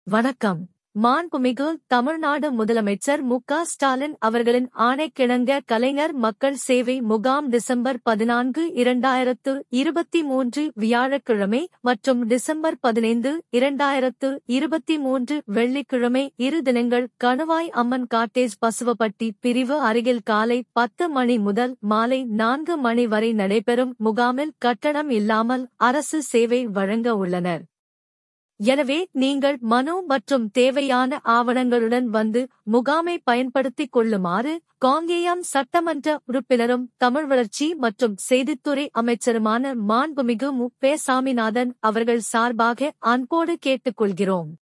வணக்கம் மாண்புமிகு தமிழ்நாடு முதலமைச்சர் மு க ஸ்டாலின் அவர்களின் ஆணைக்கிணங்க கலைஞர் மக்கள் சேவை முகாம் டிசம்பர் பதினான்கு இரண்டாயிரத்து இருபத்தி மூன்று வியாழக்கிழமை மற்றும் டிசம்பர் பதினைந்து இரண்டாயிரத்து இருபத்தி மூன்று வெள்ளிக்கிழமை இரு தினங்கள் கணுவாய் அம்மன் காட்டேஜ் பசுவப்பட்டி பிரிவு அருகில் காலை பத்து மணி முதல் மாலை நான்கு மணி வரை நடைபெறும் முகாமில் கட்டணம் இல்லாமல் அரசு சேவை வழங்க உள்ளனர் எனவே நீங்கள் மனு மற்றும் தேவையான ஆவணங்களுடன் வந்து முகாமை பயன்படுத்திக் கொள்ளுமாறு காங்கேயம் சட்டமன்ற உறுப்பினரும் தமிழ் வளர்ச்சி மற்றும் செய்தித்துறை அமைச்சருமான மாண்புமிகு மு பே சாமிநாதன் அவர்கள் சார்பாக அன்போடு கேட்டுக்கொள்கிறோம்